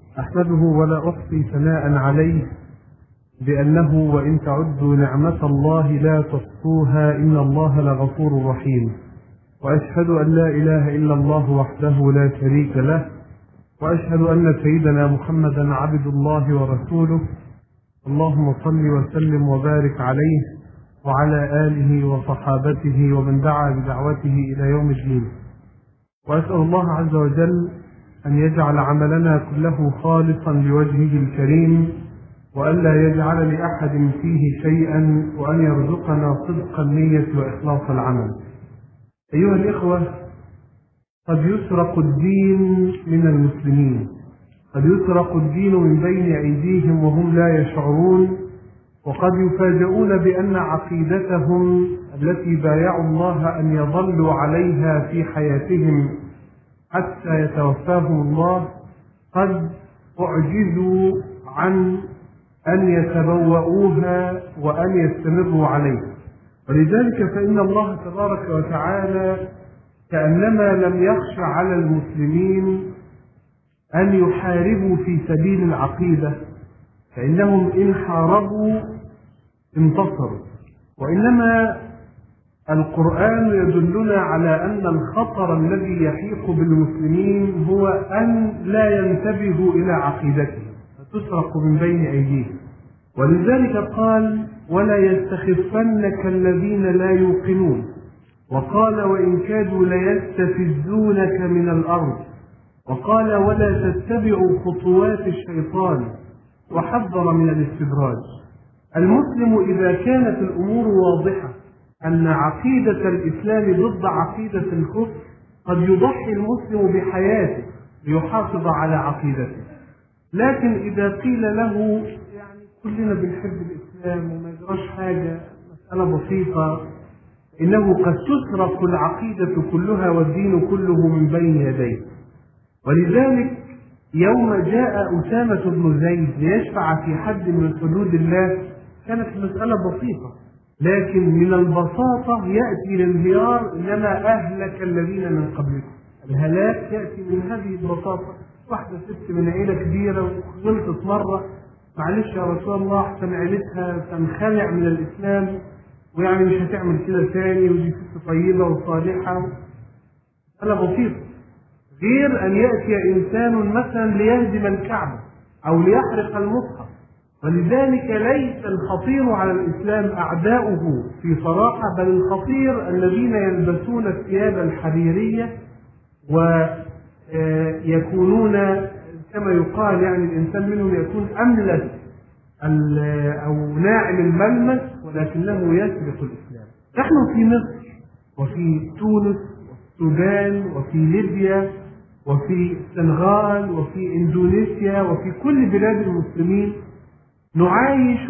أحمده ولا أحصي ثناء عليه بأنه وإن تعدوا نعمة الله لا تحصوها إن الله لغفور رحيم وأشهد أن لا إله إلا الله وحده لا شريك له وأشهد أن سيدنا محمدا عبد الله ورسوله اللهم صل وسلم وبارك عليه وعلى آله وصحابته ومن دعا بدعوته إلى يوم الدين وأسأل الله عز وجل أن يجعل عملنا كله خالصا لوجهه الكريم وأن لا يجعل لأحد فيه شيئا وأن يرزقنا صدق النية وإخلاص العمل أيها الإخوة قد يسرق الدين من المسلمين قد يسرق الدين من بين أيديهم وهم لا يشعرون وقد يفاجؤون بأن عقيدتهم التي بايعوا الله أن يظلوا عليها في حياتهم حتى يتوفاهم الله قد أعجزوا عن أن يتبوؤوها وأن يستمروا عليها ولذلك فإن الله تبارك وتعالى كأنما لم يخش على المسلمين أن يحاربوا في سبيل العقيدة فإنهم إن حاربوا انتصروا وإنما القرآن يدلنا على أن الخطر الذي يحيق بالمسلمين هو أن لا ينتبهوا إلى عقيدتهم فتسرق من بين أيديهم ولذلك قال ولا يستخفنك الذين لا يوقنون وقال وإن كادوا ليستفزونك من الأرض وقال ولا تتبعوا خطوات الشيطان وحذر من الاستدراج المسلم إذا كانت الأمور واضحة أن عقيدة الإسلام ضد عقيدة الكفر قد يضحي المسلم بحياته ليحافظ على عقيدته لكن إذا قيل له يعني كلنا بنحب الإسلام وما يجراش حاجة مسألة بسيطة إنه قد تسرق العقيدة كلها والدين كله من بين يديه ولذلك يوم جاء أسامة بن زيد ليشفع في حد من حدود الله كانت المسألة بسيطة لكن من البساطة يأتي الانهيار إنما أهلك الذين من قبلكم الهلاك يأتي من هذه البساطة واحدة ست من عيلة كبيرة وغلطت مرة معلش يا رسول الله احسن عيلتها تنخلع من الإسلام ويعني مش هتعمل كده تاني ودي ست طيبة وصالحة مسألة بسيطة غير أن يأتي إنسان مثلا ليهدم الكعبة أو ليحرق المصحف ولذلك ليس الخطير على الإسلام أعداؤه في صراحة بل الخطير الذين يلبسون الثياب الحريرية ويكونون كما يقال يعني الإنسان منهم يكون أملس أو ناعم الملمس ولكنه يسبق الإسلام نحن في مصر وفي تونس والسودان وفي ليبيا وفي السنغال وفي اندونيسيا وفي كل بلاد المسلمين نعايش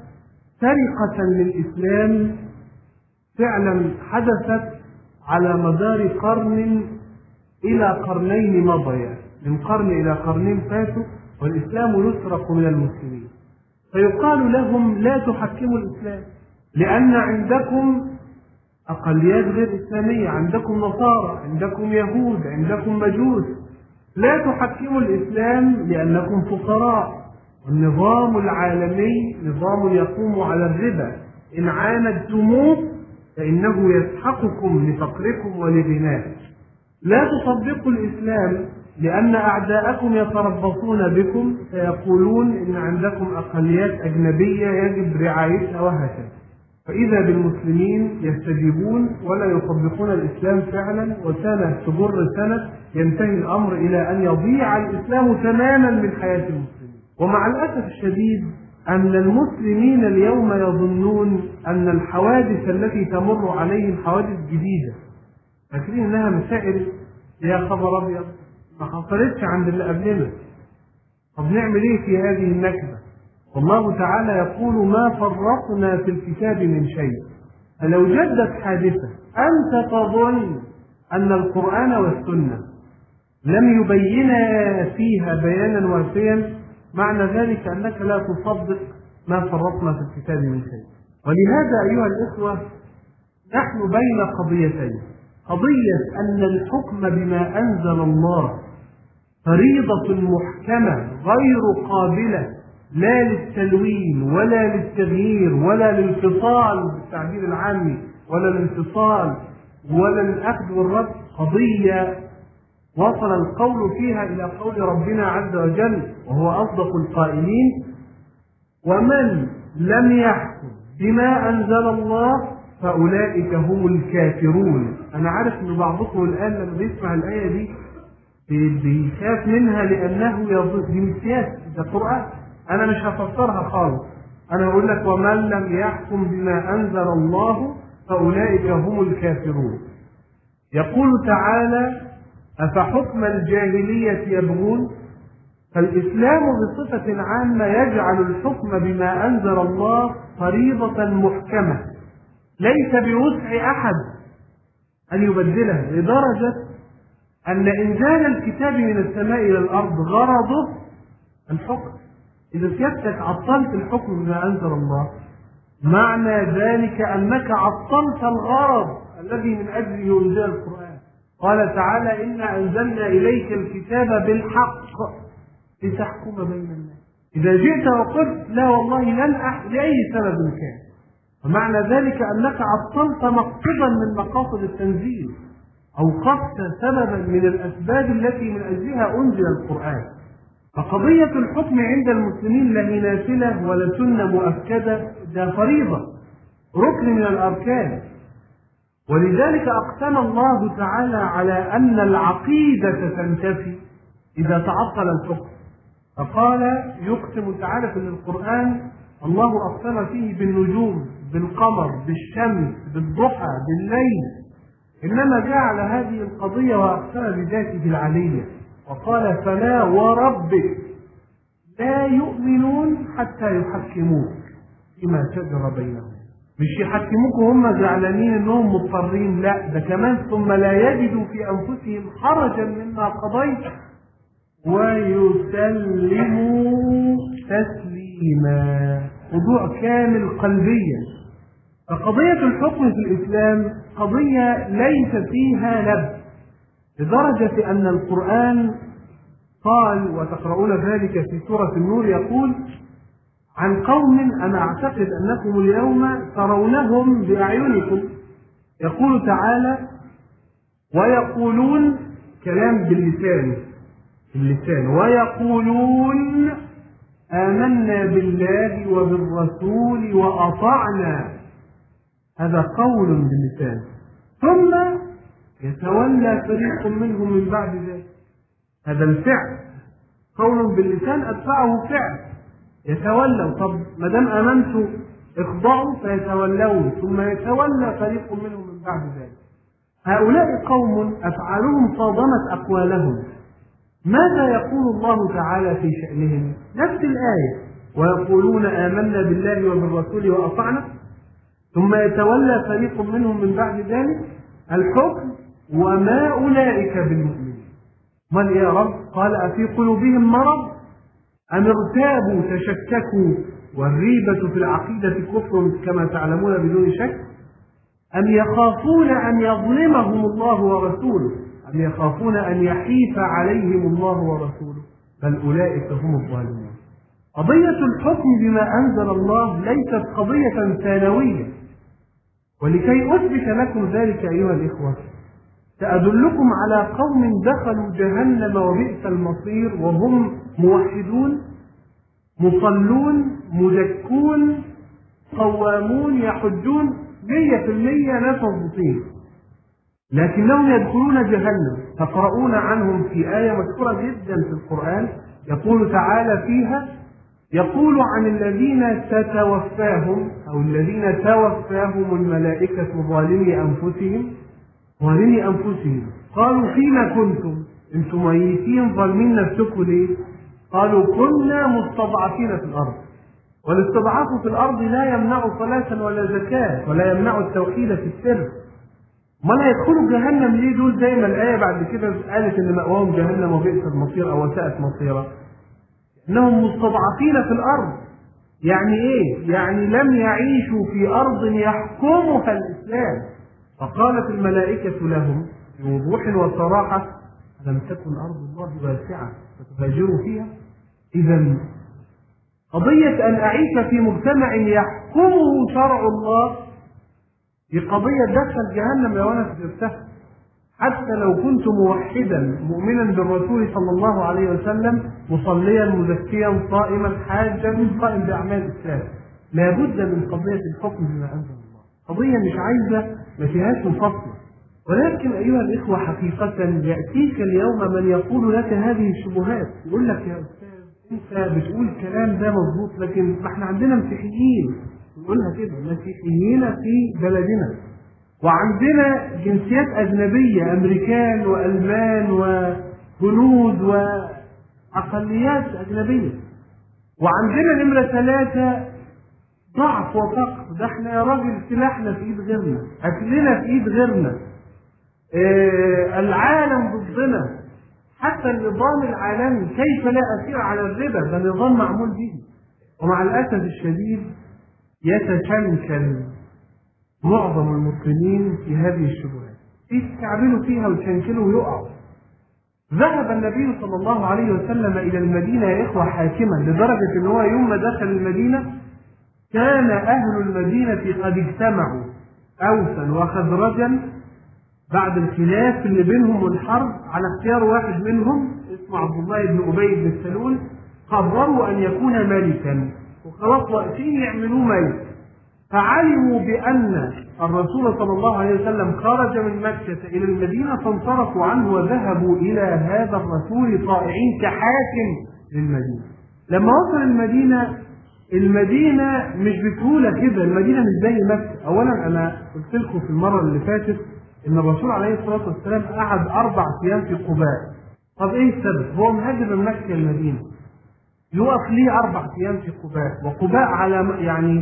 سرقة للإسلام فعلا حدثت على مدار قرن إلى قرنين مضيا من قرن إلى قرنين فاتوا والإسلام يسرق من المسلمين فيقال لهم لا تحكموا الإسلام لأن عندكم أقليات غير إسلامية عندكم نصارى عندكم يهود عندكم مجوس لا تحكموا الإسلام لأنكم فقراء النظام العالمي نظام يقوم على الربا إن عاندتموه فإنه يسحقكم لفقركم ولغناه لا تصدقوا الإسلام لأن أعداءكم يتربصون بكم فيقولون إن عندكم أقليات أجنبية يجب رعايتها وهكذا فإذا بالمسلمين يستجيبون ولا يطبقون الإسلام فعلا وسنة تمر سنة ينتهي الأمر إلى أن يضيع الإسلام تماما من حياة المسلمين ومع الأسف الشديد أن المسلمين اليوم يظنون أن الحوادث التي تمر عليهم حوادث جديدة فاكرين إنها مسائل يا خبر أبيض ما حصلتش عند اللي قبلنا طب نعمل إيه في هذه النكبة والله تعالى يقول ما فرطنا في الكتاب من شيء فلو جدت حادثة أنت تظن أن القرآن والسنة لم يبينا فيها بيانا وافيا معنى ذلك أنك لا تصدق ما فرطنا في الكتاب من شيء ولهذا أيها الإخوة نحن بين قضيتين قضية أن الحكم بما أنزل الله فريضة محكمة غير قابلة لا للتلوين ولا للتغيير ولا للانفصال بالتعبير العامي ولا الانفصال ولا الأخذ والرد قضية وصل القول فيها إلى قول ربنا عز وجل وهو أصدق القائلين ومن لم يحكم بما أنزل الله فأولئك هم الكافرون أنا عارف إن بعضكم الآن لما بيسمع الآية دي بيخاف منها لأنه يظن دي مش سياسة ده قرآن أنا مش هفسرها خالص أنا أقول لك ومن لم يحكم بما أنزل الله فأولئك هم الكافرون يقول تعالى أفحكم الجاهلية يبغون فالإسلام بصفة عامة يجعل الحكم بما أنزل الله فريضة محكمة ليس بوسع أحد أن يبدلها لدرجة أن إنزال الكتاب من السماء إلى الأرض غرضه الحكم إذا سيادتك عطلت الحكم بما أنزل الله معنى ذلك أنك عطلت الغرض الذي من أجله أنزل القرآن قال تعالى إنا أنزلنا إليك الكتاب بالحق لتحكم بين الناس إذا جئت وقلت لا والله لن أح... لأي سبب كان فمعنى ذلك أنك عطلت مقصدا من مقاصد التنزيل أوقفت سببا من الأسباب التي من أجلها أنزل القرآن فقضية الحكم عند المسلمين لا هي نافلة ولا سنة مؤكدة ده فريضة ركن من الأركان ولذلك أقسم الله تعالى على أن العقيدة تنتفي إذا تعطل الحكم فقال يقسم تعالى في القرآن الله أقسم فيه بالنجوم بالقمر بالشمس بالضحى بالليل إنما جعل هذه القضية وأقسم بذاته العلية وقال فلا وربك لا يؤمنون حتى يحكموك فيما شجر بينهم مش يحكموك وهم زعلانين انهم مضطرين لا ده كمان ثم لا يجدوا في انفسهم حرجا مما قضيت ويسلموا تسليما خضوع كامل قلبيا فقضية الحكم في الإسلام قضية ليس فيها لبس لدرجة أن القرآن قال وتقرؤون ذلك في سورة النور يقول عن قوم أنا أعتقد أنكم اليوم ترونهم بأعينكم يقول تعالى ويقولون كلام باللسان باللسان ويقولون آمنا بالله وبالرسول وأطعنا هذا قول باللسان ثم يتولى فريق منهم من بعد ذلك هذا الفعل قول باللسان أتبعه فعل يتولوا طب ما دام امنتوا اخضعوا فيتولون ثم يتولى فريق منهم من بعد ذلك هؤلاء قوم افعالهم صادمت اقوالهم ماذا يقول الله تعالى في شانهم نفس الايه ويقولون امنا بالله وبالرسول واطعنا ثم يتولى فريق منهم من بعد ذلك الحكم وما اولئك بالمؤمنين من يا رب قال افي قلوبهم مرض أم ارتابوا تشككوا والريبة في العقيدة كفر كما تعلمون بدون شك أم يخافون أن يظلمهم الله ورسوله أم يخافون أن يحيف عليهم الله ورسوله بل أولئك هم الظالمون قضية الحكم بما أنزل الله ليست قضية ثانوية ولكي أثبت لكم ذلك أيها الإخوة سأدلكم على قوم دخلوا جهنم وبئس المصير وهم موحدون مصلون مزكون قوامون يحجون مية في المية ناس مضبوطين لكنهم يدخلون جهنم تقرؤون عنهم في آية مشهورة جدا في القرآن يقول تعالى فيها يقول عن الذين تتوفاهم أو الذين توفاهم الملائكة ظالمي أنفسهم ظالمي أنفسهم قالوا فيما كنتم أنتم ميتين ظالمين نفسكم ليه؟ قالوا كنا مستضعفين في الأرض والاستضعاف في الأرض لا يمنع صلاة ولا زكاة ولا يمنع التوحيد في السر ما يدخلوا جهنم ليه دول زي ما الآية بعد كده قالت إن مأواهم جهنم وبئس المصير أو وساءت مصيرا إنهم مستضعفين في الأرض يعني إيه؟ يعني لم يعيشوا في أرض يحكمها الإسلام فقالت الملائكة لهم بوضوح وصراحة ألم تكن أرض الله واسعة فتهاجروا فيها إذا قضية أن أعيش في مجتمع يحكمه شرع الله دي قضية دخل جهنم لو أنا سبتها حتى لو كنت موحدا مؤمنا بالرسول صلى الله عليه وسلم مصليا مزكيا صائما حاجا قائم بأعمال الإسلام لابد من قضية الحكم بما أنزل الله قضية مش عايزة ما فيهاش مفصل ولكن أيها الإخوة حقيقة يأتيك اليوم من يقول لك هذه الشبهات يقول لك يا أستاذ أنت بتقول الكلام ده مظبوط لكن ما احنا عندنا مسيحيين نقولها كده مسيحيين في بلدنا وعندنا جنسيات أجنبية أمريكان وألمان وهنود وأقليات أجنبية وعندنا نمرة ثلاثة ضعف وفقر ده احنا يا راجل سلاحنا في ايد غيرنا اكلنا في ايد غيرنا اه العالم ضدنا حتى النظام العالمي كيف لا اسير على الربا ده نظام معمول به ومع الاسف الشديد يتشنكل معظم المسلمين في هذه الشبهات يستعملوا فيها ويشنكلوا ويقعوا ذهب النبي صلى الله عليه وسلم الى المدينه يا اخوه حاكما لدرجه ان هو يوم ما دخل المدينه كان أهل المدينة قد اجتمعوا أوسا وخزرجا بعد الخلاف اللي بينهم والحرب على اختيار واحد منهم اسمه عبد الله بن أبي بن سلول قرروا أن يكون ملكا وخلاص واقفين يعملوه ملك فعلموا بأن الرسول صلى الله عليه وسلم خرج من مكة إلى المدينة فانصرفوا عنه وذهبوا إلى هذا الرسول طائعين كحاكم للمدينة لما وصل المدينة المدينة مش بسهولة كده المدينة مش زي مكة أولا أنا قلت لكم في المرة اللي فاتت إن الرسول عليه الصلاة والسلام قعد أربع أيام في قباء طب إيه السبب؟ هو مهاجر من مكة المدينة يقف ليه أربع أيام في قباء وقباء على يعني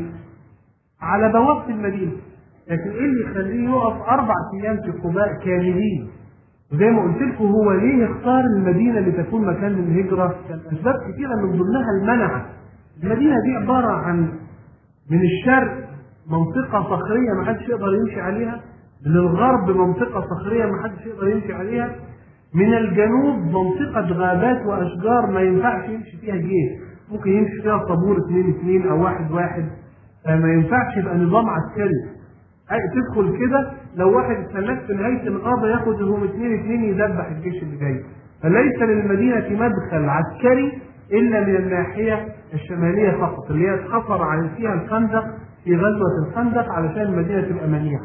على بوابة المدينة لكن إيه اللي يخليه يقف أربع أيام في قباء كاملين وزي ما قلت لكم هو ليه اختار المدينة لتكون مكان للهجرة؟ كان أسباب كثيرة من ضمنها المنع المدينة دي عبارة عن من الشرق منطقة صخرية ما حدش يقدر يمشي عليها من الغرب منطقة صخرية ما حدش يقدر يمشي عليها من الجنوب منطقة غابات وأشجار ما ينفعش يمشي فيها جيش ممكن يمشي فيها طابور اثنين اثنين أو واحد واحد فما ينفعش يبقى نظام عسكري أي تدخل كده لو واحد استناك في نهاية الغابة ياخدهم اثنين اثنين يذبح الجيش اللي جاي فليس للمدينة مدخل عسكري إلا من الناحية الشمالية فقط اللي هي اتحفر على فيها الخندق في غزوة الخندق علشان المدينة تبقى منيعة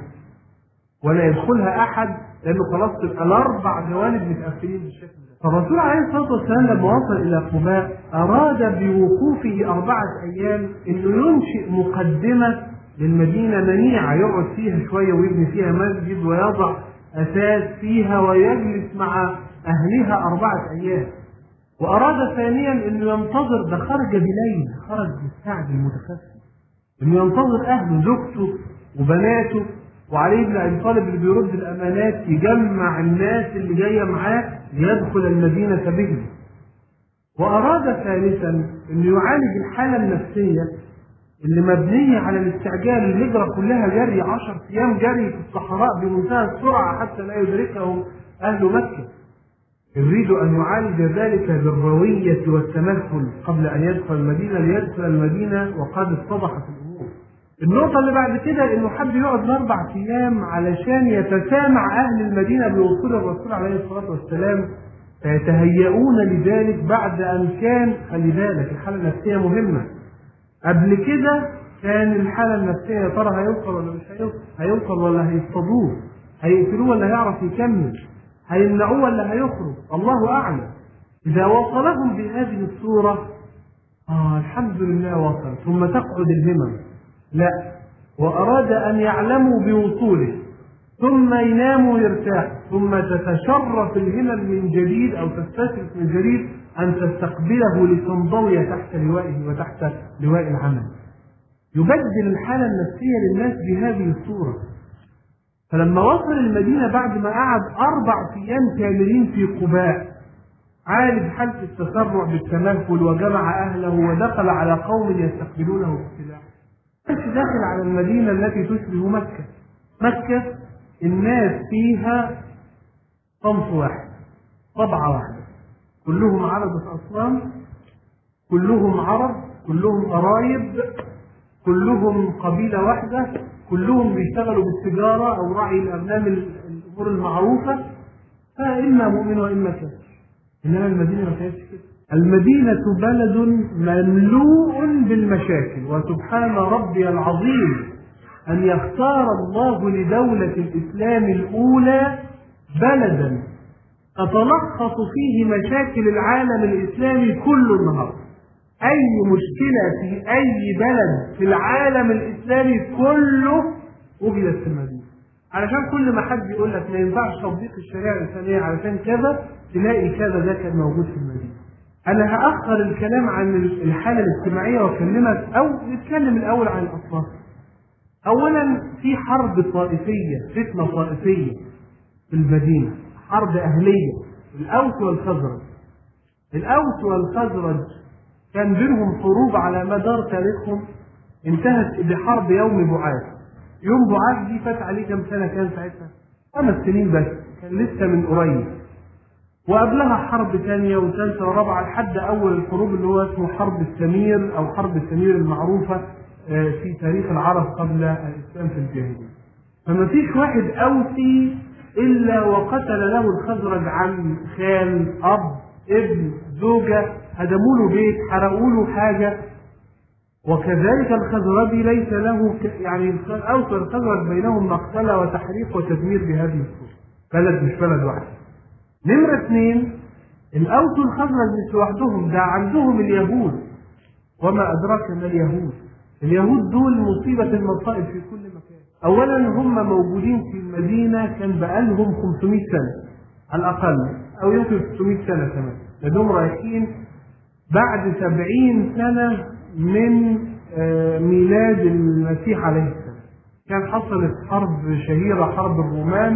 ولا يدخلها أحد لأنه خلاص تبقى الأربع جوانب متقفلين بالشكل ده فالرسول عليه الصلاة والسلام لما وصل إلى قباء أراد بوقوفه أربعة أيام إنه ينشئ مقدمة للمدينة منيعة يقعد فيها شوية ويبني فيها مسجد ويضع أساس فيها ويجلس مع أهلها أربعة أيام وأراد ثانيا أنه ينتظر ده خرج بليل خرج مستعجل متخفي أنه ينتظر أهله زوجته وبناته وعلي بن أبي طالب اللي بيرد الأمانات يجمع الناس اللي جاية معاه ليدخل المدينة بهم وأراد ثالثا أنه يعالج الحالة النفسية اللي مبنية على الاستعجال الهجرة كلها جري عشر أيام جري في الصحراء بمنتهى السرعة حتى لا يدركهم أهل مكة يريد أن يعالج ذلك بالروية والتمثل قبل أن يدخل المدينة ليدخل المدينة وقد اتضحت الأمور. النقطة اللي بعد كده إنه حب يقعد أربع أيام علشان يتسامع أهل المدينة بوصول الرسول عليه الصلاة والسلام فيتهيئون لذلك بعد أن كان خلي بالك الحالة النفسية مهمة. قبل كده كان الحالة النفسية يا ترى هيوصل ولا مش هيوصل؟ هيوصل ولا هيصطادوه؟ هيقتلوه ولا هيعرف يكمل؟ هيمنعوه ولا هيخرج الله اعلم اذا وصلهم بهذه الصوره اه الحمد لله وصل ثم تقعد الهمم لا واراد ان يعلموا بوصوله ثم يناموا ويرتاحوا ثم تتشرف الهمم من جديد او تستشرف من جديد ان تستقبله لتنضوي تحت لوائه وتحت لواء العمل يبدل الحاله النفسيه للناس بهذه الصوره فلما وصل المدينة بعد ما قعد أربع أيام كاملين في قباء عالج حالة التسرع بالتمهل وجمع أهله ودخل على قوم يستقبلونه بالسلاح. مش داخل على المدينة التي تشبه مكة. مكة الناس فيها صنف واحد. طبعة واحدة كلهم عبدة أصنام كلهم عرب كلهم قرايب كلهم قبيلة واحدة كلهم بيشتغلوا بالتجارة أو رعي الأغنام الأمور المعروفة فإما مؤمن وإما كافر إنما المدينة ما كانتش كده المدينة بلد مملوء بالمشاكل وسبحان ربي العظيم أن يختار الله لدولة الإسلام الأولى بلدا تتلخص فيه مشاكل العالم الإسلامي كل النهار أي مشكلة في أي بلد في العالم الإسلامي كله وجدت في المدينة علشان كل ما حد يقول لك ما ينفعش تطبيق الشريعة الإسلامية علشان كذا تلاقي كذا ده كان موجود في المدينة أنا هأخر الكلام عن الحالة الاجتماعية وأكلمك أو نتكلم الأول عن الأصناف أولا في حرب طائفية فتنة طائفية في المدينة حرب أهلية الأوس والخزرج الأوس والخزرج كان بينهم حروب على مدار تاريخهم انتهت بحرب يوم بعاث يوم بعاث دي فات عليه كام سنة كان ساعتها خمس سنين بس كان لسه من قريب وقبلها حرب ثانية وثالثة ورابعة لحد أول الحروب اللي هو اسمه حرب السمير أو حرب السمير المعروفة في تاريخ العرب قبل الإسلام في الجاهلية. فما فيش واحد أوسي إلا وقتل له الخزرج عن خال أب ابن زوجة هدموا له بيت حرقوا له حاجة وكذلك الخزرجي ليس له ك... يعني أوس الخزرج بينهم مقتلة وتحريق وتدمير بهذه الصورة بلد مش بلد واحد نمرة اثنين الأوس والخزرج مش لوحدهم ده عندهم اليهود وما أدراك ما اليهود اليهود دول مصيبة المصائب في كل مكان أولا هم موجودين في المدينة كان بقالهم 500 سنة على الأقل أو يمكن 600 سنة كمان لأنهم رايحين بعد 70 سنة من ميلاد المسيح عليه السلام كان حصلت حرب شهيرة حرب الرومان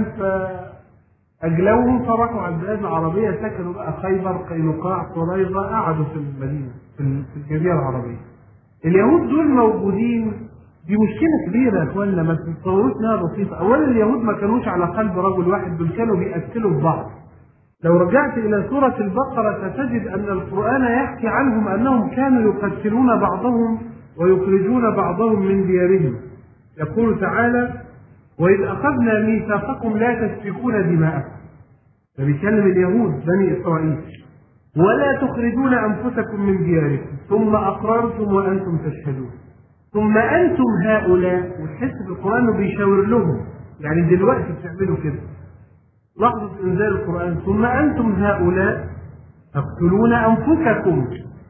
فأجلوهم فراحوا على البلاد العربية سكنوا بقى خيبر قينقاع قريظة قعدوا في المدينة في الجزيرة العربية اليهود دول موجودين دي مشكلة كبيرة يا اخوانا ما تتصوروش انها بسيطة، أولا اليهود ما كانوش على قلب رجل واحد دول كانوا بيقتلوا في بعض. لو رجعت إلى سورة البقرة ستجد أن القرآن يحكي عنهم أنهم كانوا يقتلون بعضهم ويخرجون بعضهم من ديارهم. يقول تعالى: وإذ أخذنا ميثاقكم لا تسفكون دماءكم. ده بيكلم اليهود بني إسرائيل. ولا تخرجون أنفسكم من دياركم ثم أقررتم وأنتم تشهدون ثم أنتم هؤلاء وتحس في القرآن إنه بيشاور لهم يعني دلوقتي بتعملوا كده لحظة إنزال القرآن ثم أنتم هؤلاء تقتلون أنفسكم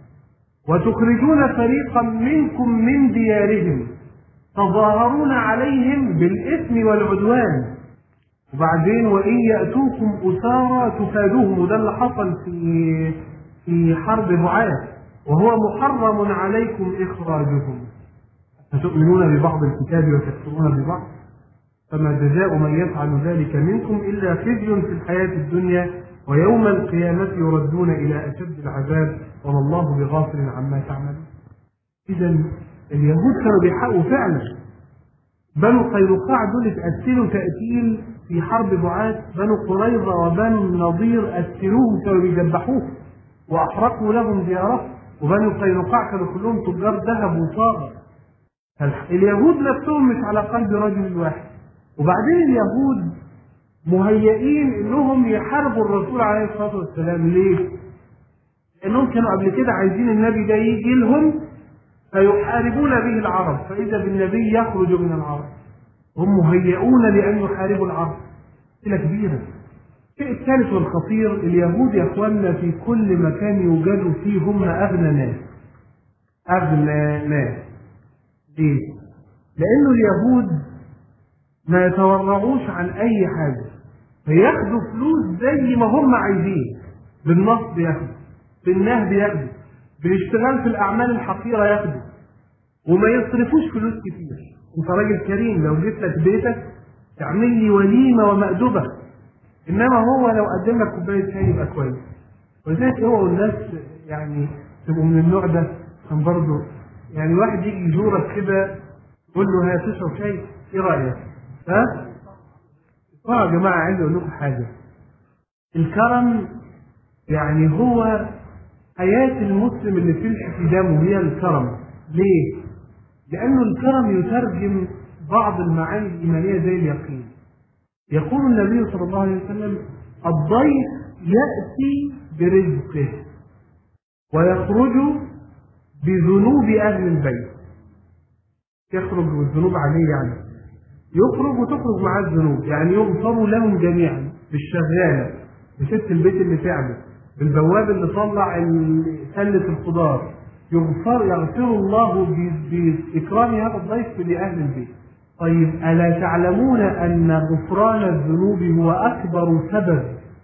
وتخرجون فريقا منكم من ديارهم تظاهرون عليهم بالإثم والعدوان وبعدين وإن يأتوكم أسارى تفادوهم وده اللي حصل في في حرب معاذ وهو محرم عليكم إخراجهم فتؤمنون ببعض الكتاب وتكفرون ببعض فما جزاء من يفعل ذلك منكم إلا خزي في الحياة الدنيا ويوم القيامة يردون إلى أشد العذاب وما الله بغافل عما تعملون إذا اليهود كانوا بيحقوا فعلا بنو قينقاع دول اتقتلوا تقتيل في حرب بعاث بنو قريظة وبنو النضير قتلوهم كانوا بيذبحوهم وأحرقوا لهم ديارهم وبنو قينقاع كانوا كلهم تجار ذهب وصاغر اليهود نفسهم مش على قلب رجل واحد وبعدين اليهود مهيئين انهم يحاربوا الرسول عليه الصلاه والسلام ليه؟ لانهم كانوا قبل كده عايزين النبي ده يجي لهم فيحاربون به العرب فاذا بالنبي يخرج من العرب هم مهيئون لان يحاربوا العرب مشكله كبيره الشيء الثالث والخطير اليهود يا اخواننا في كل مكان يوجدوا فيه هم اغنى ناس اغنى ناس ليه؟ لانه اليهود ما يتورعوش عن اي حاجه فياخدوا فلوس زي ما هم عايزين بالنصب ياخدوا بالنهب ياخدوا بالاشتغال في الاعمال الحقيره ياخدوا وما يصرفوش فلوس كتير انت راجل كريم لو جبت لك بيتك تعمل لي وليمه ومأدبه انما هو لو قدم لك كوبايه شاي يبقى كويس ولذلك هو والناس يعني تبقوا من النوع ده كان برضه يعني واحد يجي يزورك كده تقول له هي تشرب شاي ايه رايك؟ ها؟ اه يا جماعه عايز اقول لكم حاجه الكرم يعني هو حياة المسلم اللي تمشي في دمه هي الكرم ليه؟ لأنه الكرم يترجم بعض المعاني الإيمانية زي اليقين يقول النبي صلى الله عليه وسلم الضيف يأتي برزقه ويخرج بذنوب أهل البيت يخرج والذنوب عليه يعني يخرج وتخرج معاه الذنوب يعني يغفر لهم جميعا بالشغالة بست البيت اللي تعمل بالبواب اللي طلع سلة الخضار يغفر يغفر الله بإكرام هذا الضيف لأهل البيت طيب ألا تعلمون أن غفران الذنوب هو أكبر سبب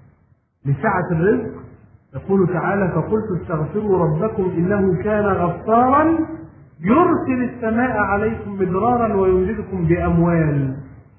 لسعة الرزق يقول تعالى فقلت استغفروا ربكم إنه كان غفارا يرسل السماء عليكم مدرارا ويمددكم بأموال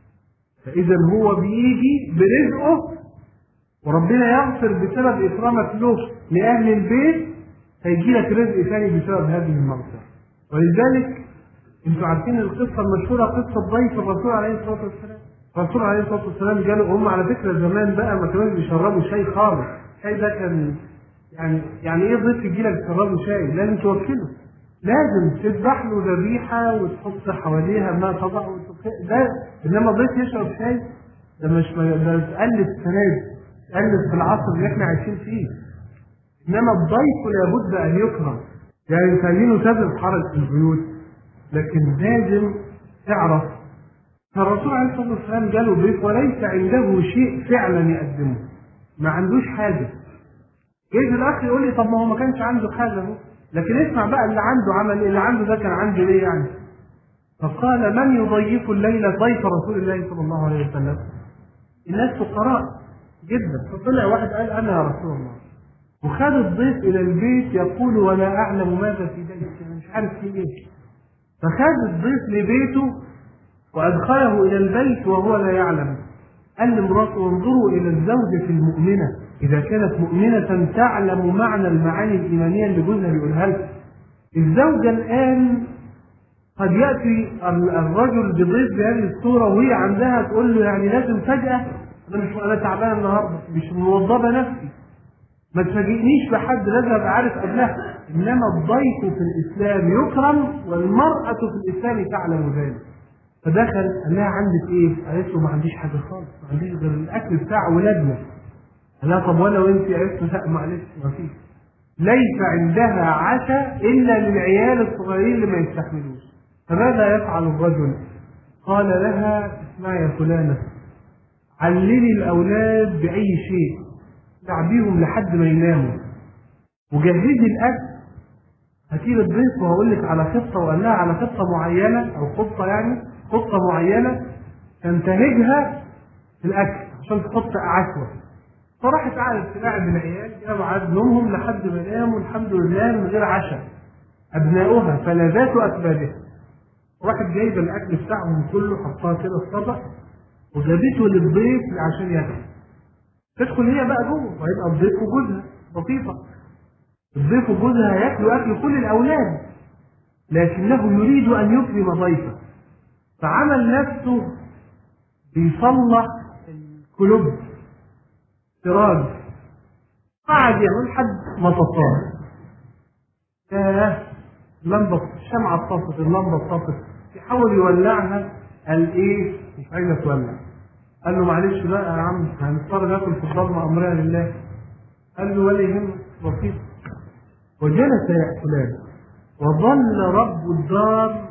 فإذا هو بيجي برزقه وربنا يغفر بسبب إكرامك له لأهل البيت هيجي لك رزق ثاني بسبب هذه المغفرة ولذلك انتوا عارفين القصة المشهورة قصة ضيف الرسول عليه الصلاة والسلام الرسول عليه الصلاة والسلام جاله هم على فكرة زمان بقى ما كانوش بيشربوا شاي خالص الشاي ده كان يعني يعني ايه ضيف يجي لك تشربه شاي لازم توكله لازم تذبح له ذبيحة وتحط حواليها ما تضع ده انما ضيف يشرب شاي ده مش ده تقلد السنة دي تقلد في العصر اللي احنا عايشين فيه انما الضيف لابد ان يكرم يعني مش عايزينه تزل حرج في البيوت لكن لازم تعرف فالرسول عليه الصلاه والسلام جاله ضيف وليس عنده شيء فعلا يقدمه ما عندوش حاجه يجي الاخ يقول لي طب ما هو ما كانش عنده حاجه اهو لكن اسمع بقى اللي عنده عمل ايه اللي عنده ده كان عنده ليه يعني فقال من يضيف الليله ضيف رسول الله صلى الله عليه وسلم الناس فقراء جدا فطلع واحد قال انا يا رسول الله وخد الضيف الى البيت يقول ولا اعلم ماذا في بيتي انا مش عارف في ايه فخد الضيف لبيته وادخله الى البيت وهو لا يعلم قال لمراته انظروا الى الزوجه المؤمنه اذا كانت مؤمنه تعلم معنى المعاني الايمانيه اللي جوزها بيقولها لها الزوجه الان قد ياتي الرجل بضيف بهذه الصوره وهي عندها تقول له يعني لازم فجاه انا مش انا تعبانه النهارده مش موظفه نفسي ما تفاجئنيش بحد لازم ابقى عارف قبلها انما الضيف في الاسلام يكرم والمراه في الاسلام تعلم ذلك فدخل قال لها عندك ايه؟ قالت له ما عنديش حاجه خالص ما عنديش غير الاكل بتاع ولادنا قال لها طب وانا وانت قالت له لا معلش ما فيش ليس عندها عشاء الا للعيال الصغيرين اللي ما يستحملوش فماذا يفعل الرجل؟ قال لها اسمعي يا فلانه علمي الاولاد باي شيء تعبيهم لحد ما يناموا وجهزي الاكل هتيجي الضيف وهقول لك على خطه وقال لها على خطه معينه او خطه يعني خطه معينه تنتهجها في الاكل عشان تحط عشوه فراحت قعدت تلاعب العيال جاب عاد نومهم لحد ما يناموا الحمد لله من غير عشاء ابناؤها فلذات اكبادها راحت جايبه الاكل بتاعهم كله حطها كده في طبق وجابته للضيف عشان ياكل تدخل هي بقى جوه وهيبقى الضيف وجوزها لطيفه الضيف وجوزها هياكلوا اكل كل الاولاد لكنه يريد ان يكرم ضيفه فعمل نفسه بيصلح الكلوب سراج قعد يعمل حد ما تصار ياه اللمبه الشمعه اتطفت اللمبه اتطفت يحاول يولعها قال ايه مش عايزه تولع قال له معلش بقى يا عم هنضطر ناكل في الضلمه امرها لله قال له ولا يهمك بسيط وجلس ياكلان وظل رب الدار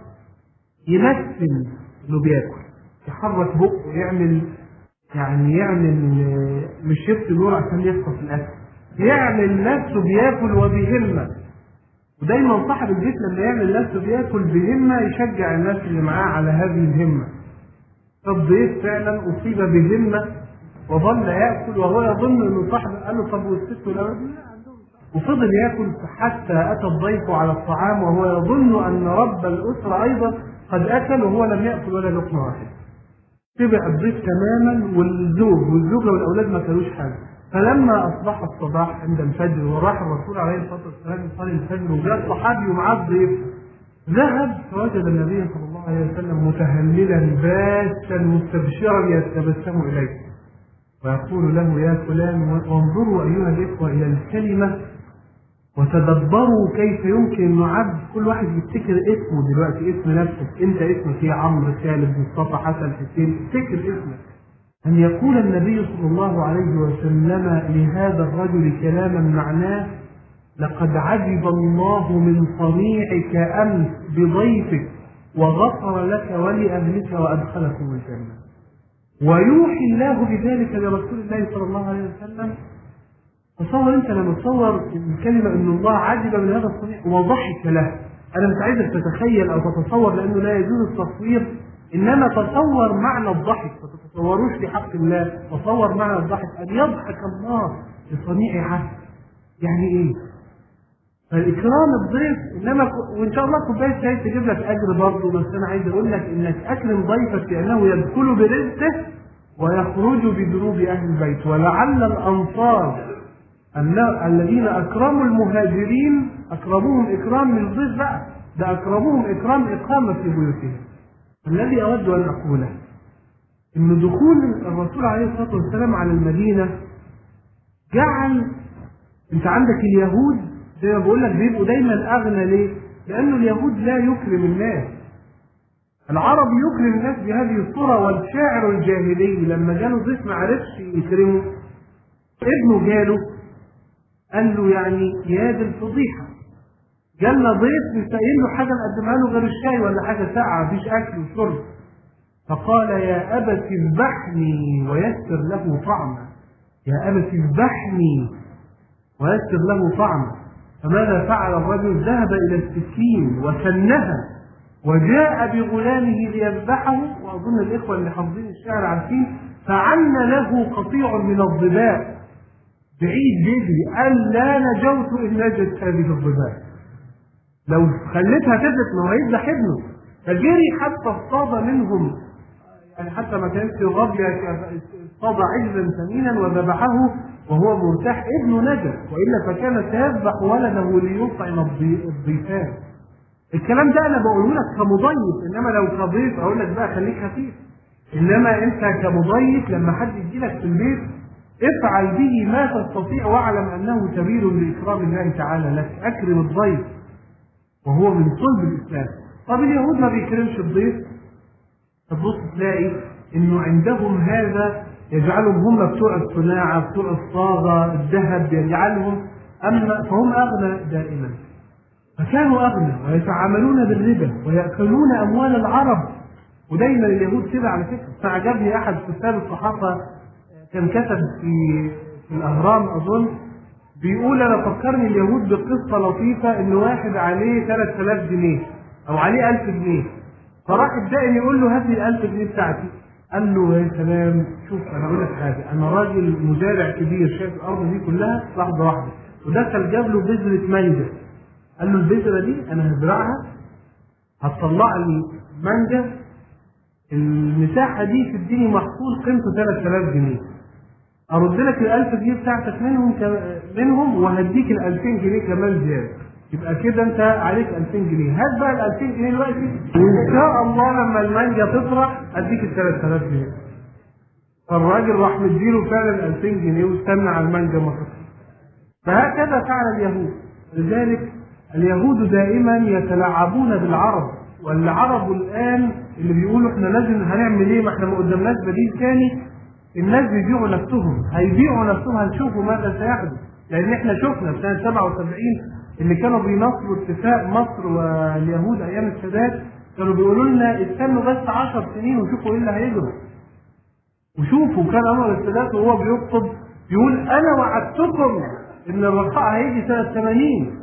يمثل انه بياكل يحرك بقه يعمل يعني يعمل مش شفت نور عشان يخطف الاكل يعمل نفسه بياكل وبهمه ودايما صاحب البيت لما يعمل نفسه بياكل بهمه يشجع الناس اللي معاه على هذه الهمه فالضيف فعلا اصيب بهمه وظل ياكل وهو يظن انه صاحب قال له طب والست والأولاد لا عندهم وفضل ياكل حتى اتى الضيف على الطعام وهو يظن ان رب الاسره ايضا قد اكل وهو لم ياكل ولا لقمه واحده. تبع الضيف تماما والزوج والزوجه والاولاد ما كانوش حاجه. فلما اصبح الصباح عند الفجر وراح الرسول عليه الصلاه والسلام يصلي الفجر وجاء الصحابي ومعاه الضيف ذهب فوجد النبي صلى الله عليه وسلم متهللا باسا مستبشرا يتبسم اليه. ويقول له يا فلان وانظروا أيها الإخوة إلى الكلمة وتدبروا كيف يمكن أن عبد كل واحد يفتكر اسمه دلوقتي اسم نفسك أنت اسمك إيه عمرو خالد مصطفى حسن حسين افتكر اسمك أن يقول النبي صلى الله عليه وسلم لهذا الرجل كلاما معناه لقد عجب الله من صنيعك أمس بضيفك وغفر لك ولأهلك وأدخلكم الجنة ويوحي الله بذلك لرسول الله صلى الله عليه وسلم تصور انت لما تصور الكلمه ان الله عجب من هذا الصنيع وضحك له انا مش عايزك تتخيل او تتصور لانه لا يجوز التصوير انما تصور معنى الضحك ما تتصوروش لحق الله تصور معنى الضحك ان يضحك الله لصنيع عبد يعني ايه؟ فالاكرام الضيف انما ك- وان شاء الله كوبايه شاي تجيب لك اجر برضه بس انا عايز اقول لك انك اكرم ضيفك لانه يدخل برزقه ويخرج بذنوب اهل البيت ولعل الانصار أن- الذين اكرموا المهاجرين اكرموهم اكرام من الضيف بقى ده اكرموهم اكرام اقامه في بيوتهم الذي اود ان اقوله ان دخول الرسول عليه الصلاه والسلام على المدينه جعل انت عندك اليهود زي ما بقول لك بيبقوا دايما اغنى ليه؟ لانه اليهود لا يكرم الناس. العرب يكرم الناس بهذه الصوره والشاعر الجاهلي لما جاله ضيف ما عرفش يكرمه ابنه جاله قال له يعني يا دي الفضيحه جالنا ضيف مش لاقيين له حاجه نقدمها له غير الشاي ولا حاجه ساقعه مفيش اكل وشرب فقال يا ابت اذبحني ويسر له طعما يا ابت اذبحني ويسر له طعما فماذا فعل الرجل ذهب إلى السكين وسنها وجاء بغلامه ليذبحه وأظن الإخوة اللي حافظين الشعر عارفين فعن له قطيع من الظباء بعيد جدي قال لا نجوت إن نجت هذه الظباء لو خليتها تثبت ما هو هيذبح ابنه فجري حتى اصطاد منهم يعني حتى ما كانش الغبي اصطاد عجلا ثمينا وذبحه وهو مرتاح ابنه نجا والا فكان سيذبح ولده ليطعم الضي- الضيفان الكلام ده انا بقوله لك كمضيف انما لو كضيف اقول لك بقى خليك خفيف انما انت كمضيف لما حد يجي لك في البيت افعل به ما تستطيع واعلم انه سبيل لاكرام الله تعالى لك اكرم الضيف وهو من صلب الاسلام طب اليهود ما بيكرمش الضيف تبص تلاقي انه عندهم هذا يجعلهم هم بتوع الصناعه بتوع الصاغه الذهب يجعلهم اما فهم اغنى دائما فكانوا اغنى ويتعاملون بالربا وياكلون اموال العرب ودايما اليهود كده على فكره فعجبني احد كتاب الصحافه كان كتب في في الاهرام اظن بيقول انا فكرني اليهود بقصه لطيفه ان واحد عليه 3000 جنيه او عليه 1000 جنيه فراح الدائن يقول له هات لي ال 1000 جنيه بتاعتي قال له يا سلام شوف انا اقول لك حاجه انا راجل مزارع كبير شايف الارض دي كلها لحظه واحده ودخل جاب له بذره مانجا قال له البذره دي انا هزرعها هتطلع لي مانجا المساحه دي تديني محصول قيمته 3000 جنيه ارد لك ال 1000 جنيه بتاعتك منهم ك... منهم وهديك ال 2000 جنيه كمان زياده يبقى كده انت عليك 2000 جنيه هات بقى ال 2000 جنيه دلوقتي وان شاء الله لما المانجا تطرح اديك ال 3000 جنيه فالراجل راح مديله فعلا 2000 جنيه واستنى على المانجا ما تطرح فهكذا فعل اليهود لذلك اليهود دائما يتلاعبون بالعرب والعرب الان اللي بيقولوا احنا لازم هنعمل ايه ما احنا ما قدامناش بديل ثاني الناس بيبيعوا نفسهم هيبيعوا نفسهم هنشوفوا ماذا سيحدث لان احنا شفنا في سنه 77 اللي كانوا بينصروا اتفاق مصر واليهود ايام السادات كانوا بيقولوا لنا استنوا بس 10 سنين وشوفوا ايه اللي هيجرى وشوفوا كان انور السادات وهو بيخطب يقول انا وعدتكم ان الرخاء هيجي سنه 80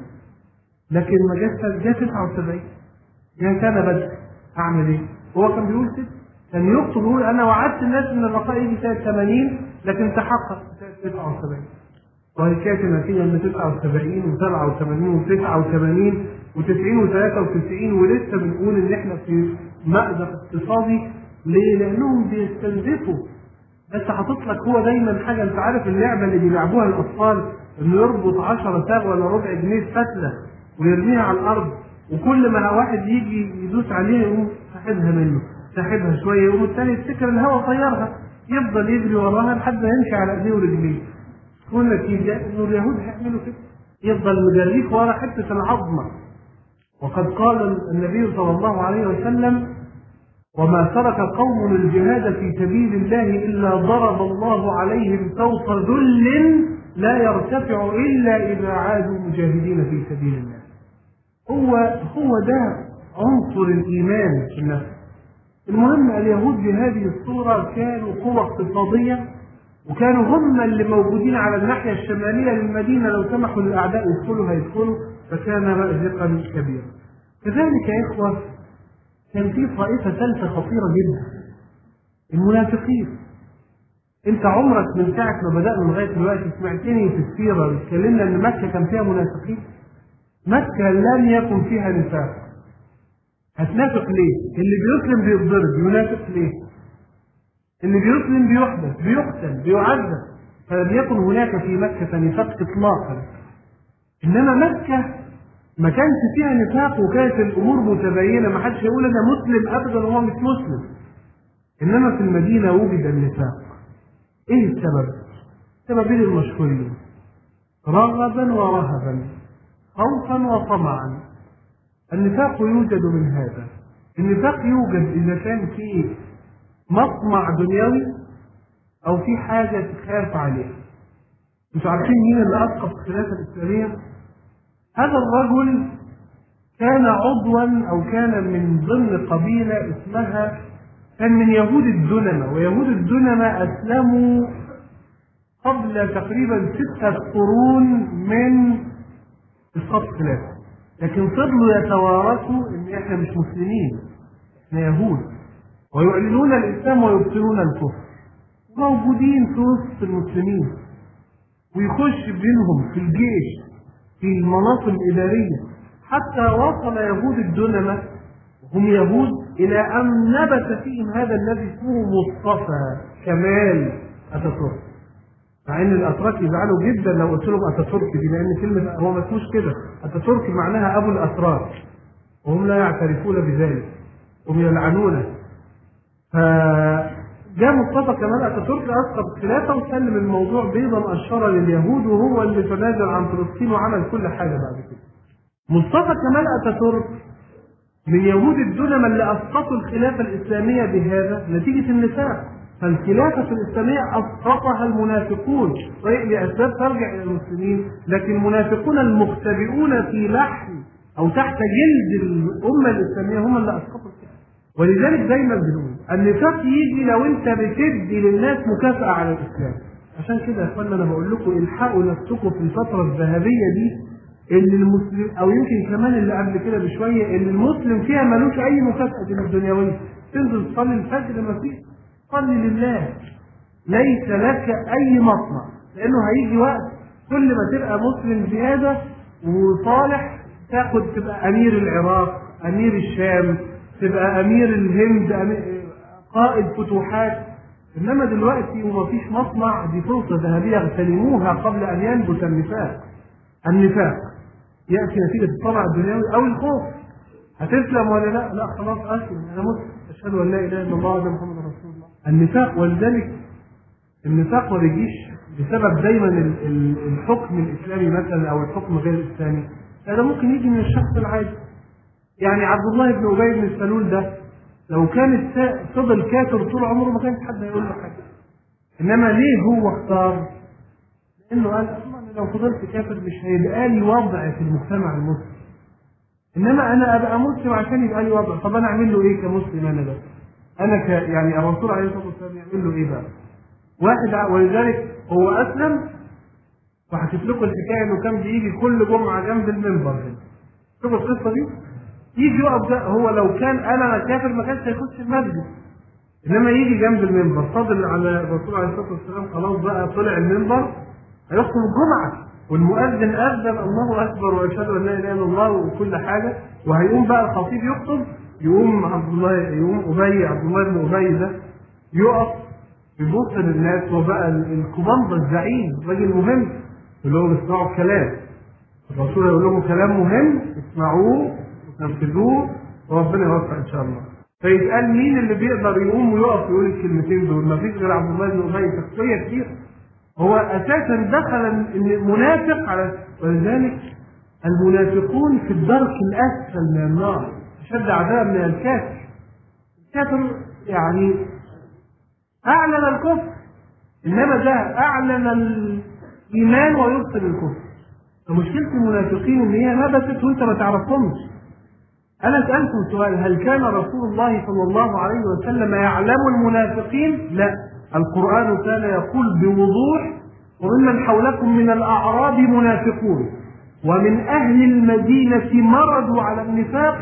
لكن ما جاش جه 79 جه سنه بدر اعمل ايه؟ هو كان بيقول كده كان يخطب يقول انا وعدت الناس ان الرخاء يجي سنه 80 لكن تحقق سنه 79 وهي كانت النتيجه ان 79 و87 و89 و90 و93 ولسه بنقول ان احنا في مأزق اقتصادي ليه؟ لانهم بيستنزفوا بس حاطط لك هو دايما حاجه انت عارف اللعبه اللي بيلعبوها الاطفال انه يربط 10 ساغ ولا ربع جنيه في فتله ويرميها على الارض وكل ما واحد يجي يدوس عليها يقوم ساحبها منه ساحبها شويه يقوم الثاني يفتكر الهواء طيرها يفضل يجري وراها لحد ما يمشي على ايديه ورجليه تكون نتيجة انه اليهود هيعملوا كده يفضل مجريك ورا حتة العظمة وقد قال النبي صلى الله عليه وسلم وما ترك قوم الجهاد في سبيل الله إلا ضرب الله عليهم سوط ذل لا يرتفع إلا إذا عادوا مجاهدين في سبيل الله هو هو ده عنصر الإيمان في النفس المهم اليهود بهذه الصورة كانوا قوة اقتصادية وكانوا هم اللي موجودين على الناحية الشمالية للمدينة لو سمحوا للأعداء يدخلوا هيدخلوا فكان مأزقا كبيرا كذلك يا إخوة كان في طائفة ثالثة خطيرة جدا المنافقين انت عمرك من ساعة ما بدأنا لغاية دلوقتي سمعتني في السيرة اتكلمنا ان مكة كان فيها منافقين مكة لم يكن فيها نفاق هتنافق ليه؟ اللي بيسلم بيتضرب ينافق ليه؟ اللي بيسلم بيحدث بيقتل بيعذب فلم يكن هناك في مكة نفاق إطلاقا إنما مكة ما كانش فيها نفاق وكانت الأمور متبينة ما حدش يقول أنا مسلم أبدا وهو مش مسلم إنما في المدينة وجد النفاق إيه السبب؟ سببين المشهورين رغبا ورهبا خوفا وطمعا النفاق يوجد من هذا النفاق يوجد إذا كان فيه مطمع دنيوي أو في حاجة تخاف عليها انتوا عارفين مين اللي أسقط الخلافة الإسلامية؟ هذا الرجل كان عضوا أو كان من ضمن قبيلة اسمها كان من يهود الدنمة ويهود الدنمة أسلموا قبل تقريبا ستة قرون من إسقاط الخلافة لكن فضلوا يتوارثوا إن إحنا مش مسلمين إحنا يهود ويعلنون الإسلام ويبطلون الكفر موجودين في وسط المسلمين ويخش بينهم في الجيش في المناصب الإدارية حتى وصل يهود الدنمة هم يهود إلى أن نبت فيهم هذا الذي اسمه مصطفى كمال أتاتورك مع ان الاتراك يزعلوا جدا لو قلت لهم اتاتورك دي لان كلمه هو ما اسموش كده اتاتورك معناها ابو الاتراك وهم لا يعترفون بذلك هم يلعنونه فجاء مصطفى كمال اتاتورك اسقط الخلافه وسلم الموضوع بيضا مقشره لليهود وهو اللي تنازل عن فلسطين وعمل كل حاجه بعد كده. مصطفى كمال اتاتورك من يهود الدنمة اللي اسقطوا الخلافه الاسلاميه بهذا نتيجه النفاق فالخلافة الإسلامية أسقطها المنافقون طيب لأسباب ترجع إلى المسلمين لكن المنافقون المختبئون في لحم أو تحت جلد الأمة الإسلامية هم اللي أسقطوا الخلافة ولذلك دايما بنقول النفاق يجي لو أنت بتدي للناس مكافأة على الإسلام عشان كده يا اخوانا انا بقول لكم الحقوا نفسكم في الفتره الذهبيه دي اللي المسلم او يمكن كمان اللي قبل كده بشويه اللي المسلم فيها ملوش اي مكافاه دنيويه تنزل تصلي الفجر ما فيش صلي لله ليس لك اي مطمع لانه هيجي وقت كل ما تبقى مسلم زياده وصالح تاخد تبقى امير العراق امير الشام تبقى امير الهند أمير قائد فتوحات انما دلوقتي ومفيش مطمع دي فرصه ذهبيه اغتنموها قبل ان ينبت النفاق النفاق ياتي نتيجه الطمع الدنيوي او الخوف هتسلم ولا لا؟ لا خلاص اسلم انا مسلم اشهد ان لا اله الا الله وان محمد رسول الله النفاق ولذلك النفاق ما بيجيش بسبب دايما ال- ال- الحكم الاسلامي مثلا او الحكم غير الاسلامي هذا ممكن يجي من الشخص العادي يعني عبد الله بن ابي بن سلول ده لو كان السا- فضل كافر طول عمره ما كانش حد هيقول له حاجه انما ليه هو اختار؟ لانه قال اصلا أنا لو فضلت كافر مش هيبقى لي وضع في المجتمع المسلم انما انا ابقى مسلم عشان يبقى لي وضع طب انا اعمل له ايه كمسلم انا ده؟ انا ك يعني الرسول عليه الصلاه والسلام يعمل له ايه بقى؟ واحد ع- ولذلك هو اسلم وحكيت لكم الحكايه انه كان بيجي كل جمعه جنب المنبر هنا شوفوا القصه دي يجي يقف ده هو لو كان انا كافر ما كانش هيخش المسجد انما يجي جنب المنبر فاضل على الرسول عليه الصلاه والسلام خلاص بقى طلع المنبر هيخطب الجمعه والمؤذن اذن الله اكبر واشهد ان لا اله الا الله وكل حاجه وهيقوم بقى الخطيب يخطب يقوم عبد الله يقوم ابي عبد الله بن ابي ده يقف يبص للناس وبقى الكوماندا الزعيم راجل مهم يقول لهم اسمعوا الكلام الرسول يقول لهم كلام مهم اسمعوه وتنفذوه وربنا يوفق ان شاء الله فيتقال مين اللي بيقدر يقوم ويقف ويقول الكلمتين دول ما فيش غير عبد الله بن ابي شخصيه كتير هو اساسا دخل منافق على ولذلك المنافقون في الدرك الاسفل من النار اشد عذاب من الكافر الكافر يعني اعلن الكفر انما ده اعلن الايمان ويبطل الكفر فمشكله المنافقين ان هي نبتت وانت ما تعرفهمش انا سالكم سؤال هل كان رسول الله صلى الله عليه وسلم يعلم المنافقين لا القران كان يقول بوضوح وممن حولكم من الاعراب منافقون ومن اهل المدينه مرضوا على النفاق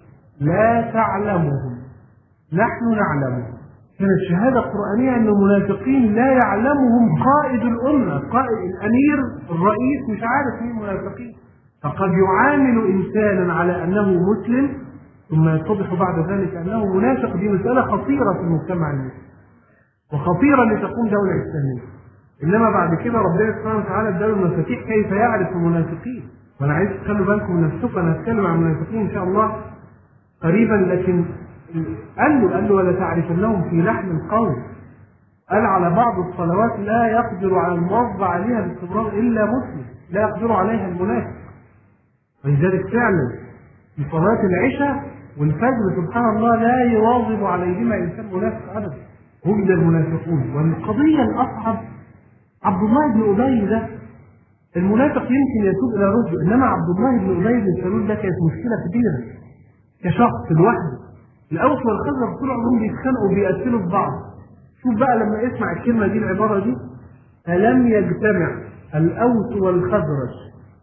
لا تعلمهم نحن نعلمهم كانت شهادة قرآنية أن المنافقين لا يعلمهم قائد الأمة قائد الأمير الرئيس مش عارف مين المنافقين فقد يعامل إنسانا على أنه مسلم ثم يتضح بعد ذلك أنه منافق دي مسألة خطيرة في المجتمع المسلم وخطيرة لتكون دولة إسلامية إنما بعد كده ربنا سبحانه وتعالى اداله المفاتيح كيف يعرف المنافقين وأنا عايز تخلوا بالكم من نفسكم أنا هتكلم عن المنافقين إن شاء الله قريبا لكن قال له قال له ولا تعرفنهم في لحن القول قال على بعض الصلوات لا يقدر على الموظع عليها باستمرار الا مسلم لا يقدر عليها المنافق ولذلك فعلا في صلاه العشاء والفجر سبحان الله لا يواظب عليهما انسان منافق ابدا وجد المنافقون والقضيه الاصعب عبد الله بن ابي ده المنافق يمكن يتوب الى رشده انما عبد الله بن ابي بن سلول ده كانت مشكله كبيره كشخص لوحده الاوس والخزرج طول عمرهم بيتخانقوا وبيقتلوا في بعض شوف بقى لما اسمع الكلمه دي العباره دي ألم يجتمع الأوس والخزرج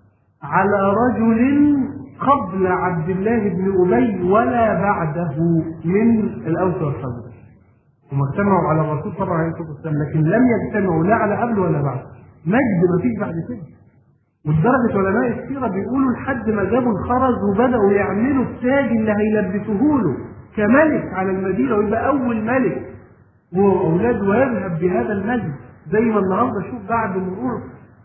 على رجل قبل عبد الله بن أبي ولا بعده من الأوس والخزرج هم اجتمعوا على الرسول طبعا عليه الصلاة والسلام لكن لم يجتمعوا لا على قبل ولا بعد مجد ما فيش بعد كده ولدرجة علماء السيرة بيقولوا لحد ما جابوا الخرز وبدأوا يعملوا التاج اللي هيلبسوه له كملك على المدينة ويبقى أول ملك هو وأولاده ويذهب بهذا المجد زي ما النهارده شوف بعد مرور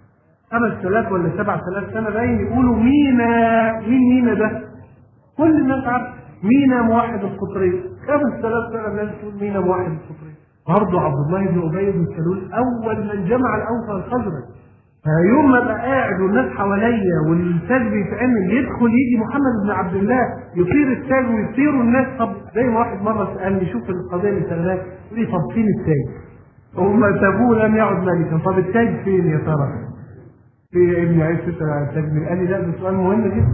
5000 ولا 7000 سنة باين يقولوا مينا مين مينا ده؟ كل الناس عارفة مينا موحد القطرين 5000 سنة الناس تقول مينا موحد القطرين برضه عبد الله بن أبي بن سلول أول من جمع الأوس والخزرج فيوم ما ابقى قاعد والناس حواليا والتاج بيتعمل يدخل يجي محمد بن عبد الله يطير التاج ويطيروا الناس طب زي ما واحد مره سالني شوف القضيه اللي شغاله يقول لي طب فين التاج؟ هم سابوه لم يعد ملكا طب التاج فين يا ترى؟ في ابن عيسى التاج قال لي لا ده سؤال مهم جدا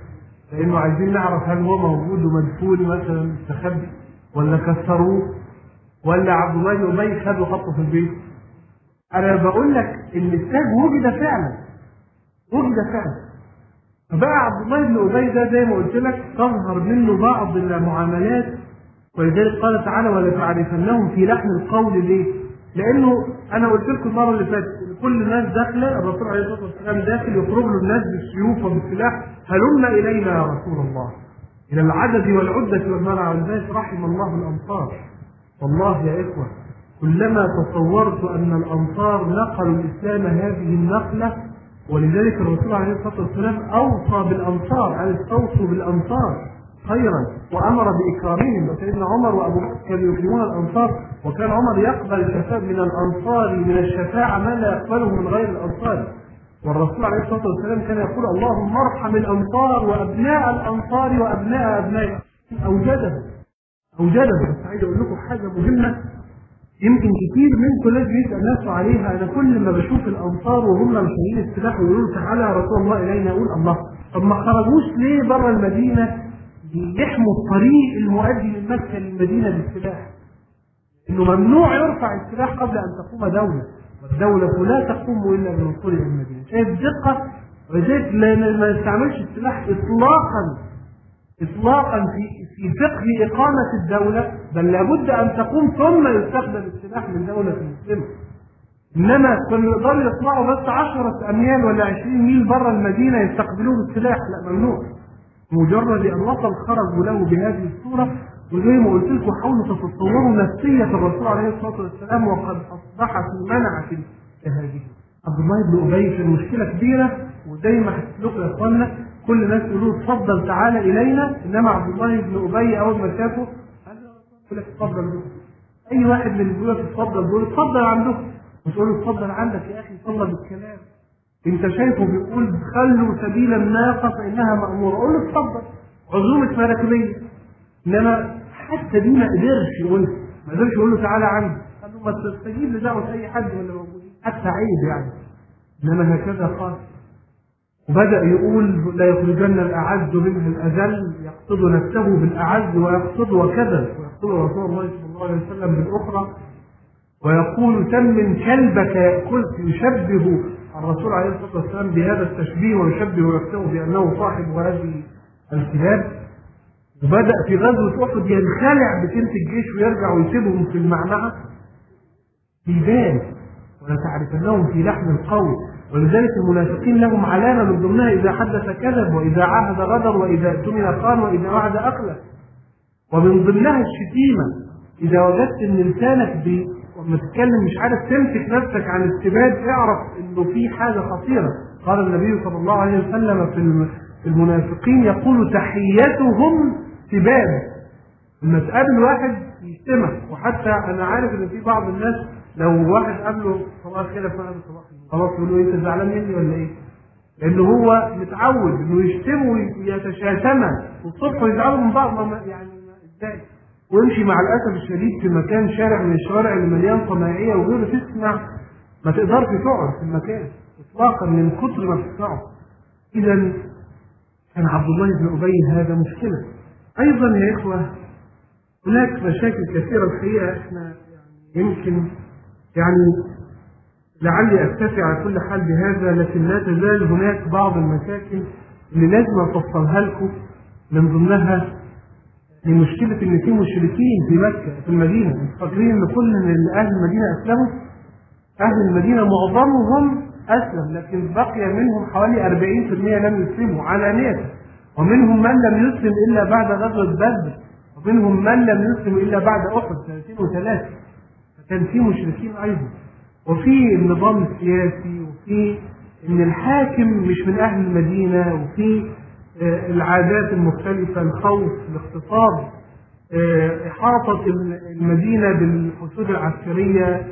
لانه عايزين نعرف هل هو موجود ومدفون مثلا مستخبي ولا كسروه ولا عبد الله بن ابي خده وحطه في البيت انا بقول لك ان التاج وجد فعلا وجد فعلا فبقى عبد الله بن ابي ده زي ما قلت لك تظهر منه بعض المعاملات ولذلك قال تعالى ولا تعرفنهم في لحن القول ليه؟ لانه انا قلت لكم المره اللي فاتت كل الناس داخله الرسول عليه الصلاه والسلام داخل يخرج له الناس بالسيوف وبالسلاح هلم الينا يا رسول الله الى العدد والعده والمنع ولذلك رحم الله الانصار والله يا اخوه كلما تصورت أن الأنصار نقلوا الإسلام هذه النقلة ولذلك الرسول عليه الصلاة والسلام أوصى بالأنصار قال استوصوا بالأنصار خيرا وأمر بإكرامهم وسيدنا عمر وأبو بكر كانوا يكرمون الأنصار وكان عمر يقبل الشفاعة من الأنصار من الشفاعة ما لا يقبله من غير الأنصار والرسول عليه الصلاة والسلام كان يقول اللهم ارحم الأنصار وأبناء الأنصار وأبناء أبناء أوجده أوجده بس عايز أقول لكم حاجة مهمة يمكن كتير منكم لازم يسال نفسه عليها انا كل ما بشوف الانصار وهم مشايين السلاح ويقولوا تعالى يا رسول الله الينا اقول الله طب ما خرجوش ليه بره المدينه يحموا الطريق المؤدي من مكه للمدينه بالسلاح انه ممنوع يرفع السلاح قبل ان تقوم دوله والدوله لا تقوم الا بالوصول الى المدينه شايف دقه ولذلك ما نستعملش السلاح اطلاقا اطلاقا في في فقه اقامه الدوله بل لابد ان تقوم ثم يستخدم السلاح من دوله مسلمه. انما كانوا يقدروا يطلعوا بس 10 اميال ولا 20 ميل بره المدينه يستقبلوه بالسلاح لا ممنوع. مجرد ان وصل خرجوا له بهذه الصوره وزي ما قلت لكم حاولوا تتصوروا نفسيه الرسول عليه الصلاه والسلام وقد اصبح في منعه كهذه. عبد الله بن ابي كان مشكله كبيره وزي ما حكيت لكم يا اخوانا كل الناس يقولوا اتفضل تعالى الينا انما عبد الله بن ابي اول ما شافه قال له يقول لك اتفضل دول اي واحد من اللي بيقول لك اتفضل دول اتفضل عندهم وتقول له اتفضل عندك يا اخي اتفضل بالكلام انت شايفه بيقول خلوا سبيل الناقه فانها ماموره قول له اتفضل عزومه مراكبيه انما حتى دي ما قدرش يقولها ما قدرش يقول له تعالى عندي قال له ما تستجيب لدعوه اي حد من اللي موجودين حتى عيب يعني انما هكذا قال وبدأ يقول لا يخرجن الأعز منها الأذل يقصد نفسه بالأعز ويقصد وكذا ويقصد رسول الله صلى الله عليه وسلم بالأخرى ويقول سمن كلبك يأكلك يشبه الرسول عليه الصلاة والسلام بهذا التشبيه ويشبه نفسه بأنه صاحب هذه الكلاب وبدأ في غزوة أحد ينخلع بتلت الجيش ويرجع ويسيبهم في المعمعة بيبان ولتعرفنهم في لحن القول ولذلك المنافقين لهم علامة من ضمنها إذا حدث كذب وإذا عاهد غدر وإذا اؤتمن خان وإذا وعد أخلف ومن ضمنها الشتيمة إذا وجدت إن لسانك بي لما تتكلم مش عارف تمسك نفسك عن السباد اعرف إنه في حاجة خطيرة قال النبي صلى الله عليه وسلم في في المنافقين يقول تحيتهم سباب لما تقابل واحد يشتمك وحتى أنا عارف إن في بعض الناس لو واحد قابله صباح الخير يا فندم صباح الخير خلاص يقول له إيه، انت زعلان مني ولا ايه؟ لان هو متعود انه يشتموا ويتشاتما والصبح يزعلوا من بعض ما يعني ازاي؟ ويمشي مع الاسف الشديد في مكان شارع من الشوارع اللي مليان طماعيه وغيره تسمع ما تقدرش تقعد في المكان اطلاقا من كتر ما بتسمعه. اذا كان عبد الله بن ابي هذا مشكله. ايضا يا اخوه هناك مشاكل كثيره الحقيقه احنا يعني يمكن يعني لعلي اكتفي على كل حال بهذا لكن لا تزال هناك بعض المشاكل اللي لازم افصلها لكم من ضمنها لمشكلة إن في مشركين في مكة في المدينة، مش فاكرين إن كل من أهل المدينة أسلموا؟ أهل المدينة معظمهم أسلم لكن بقي منهم حوالي 40% لم يسلموا علانية ومنهم من لم يسلم إلا بعد غزوة بدر ومنهم من لم يسلم إلا بعد أحد سنتين وثلاثة فكان في مشركين أيضا وفي النظام السياسي وفي ان الحاكم مش من اهل المدينه وفي العادات المختلفه الخوف الاغتصاب احاطه المدينه بالحشود العسكريه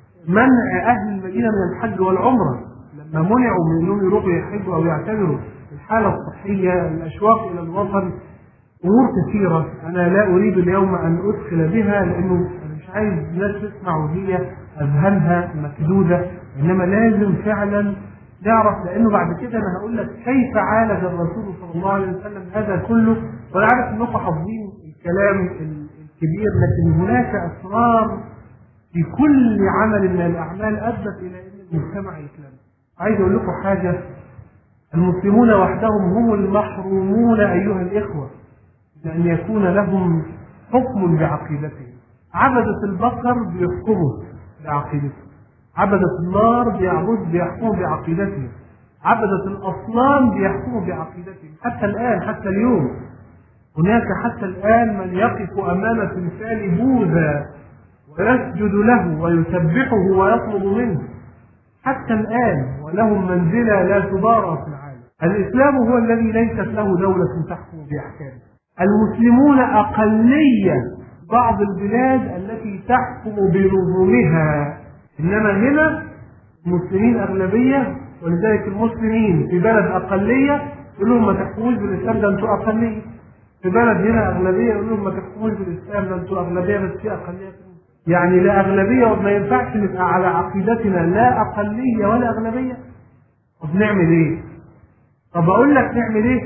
منع اهل المدينه من الحج والعمره لما منعوا من انهم يروحوا يحجوا او يعتمروا الحاله الصحيه الاشواق الى الوطن امور كثيره انا لا اريد اليوم ان ادخل بها لانه انا مش عايز الناس تسمع وهي اذهانها مكدوده انما لازم فعلا نعرف لانه بعد كده انا هقول لك كيف عالج الرسول صلى الله عليه وسلم هذا كله وانا عارف انكم حافظين الكلام الكبير لكن هناك اسرار في كل عمل من الاعمال ادت الى ان المجتمع يسلم. عايز اقول لكم حاجه المسلمون وحدهم هم المحرومون ايها الاخوه لان يكون لهم حكم بعقيدتهم. عبدة البقر بيحكموا بعقيدته عبدة النار بيعبد بيحكموا بعقيدتهم عبدة الأصنام بيحكموا بعقيدتهم حتى الآن حتى اليوم هناك حتى الآن من يقف أمام تمثال بوذا ويسجد له ويسبحه ويطلب منه حتى الآن ولهم منزلة لا تبارى في العالم الإسلام هو الذي ليست له دولة تحكم بأحكامه المسلمون أقلية بعض البلاد التي تحكم بنظامها انما هنا المسلمين اغلبيه ولذلك المسلمين في بلد اقليه يقول لهم ما تحكموش بالاسلام ده انتوا اقليه في بلد هنا اغلبيه يقول لهم ما تحكموش بالاسلام ده انتوا اغلبيه بس في اقليه يعني لا اغلبيه وما ينفعش نبقى على عقيدتنا لا اقليه ولا اغلبيه طب نعمل ايه؟ طب اقول لك نعمل ايه؟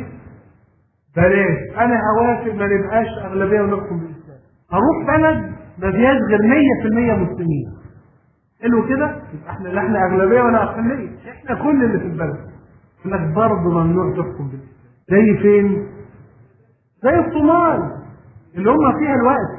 بلاش انا اوافق ما نبقاش اغلبيه ونحكم بالاسلام اروح بلد ما فيهاش غير 100% مسلمين حلو كده يبقى احنا لا احنا اغلبيه ولا اقليه احنا كل اللي في البلد لك برضه ممنوع تحكم بالاسلام زي فين؟ زي الصومال اللي هم فيها الوقت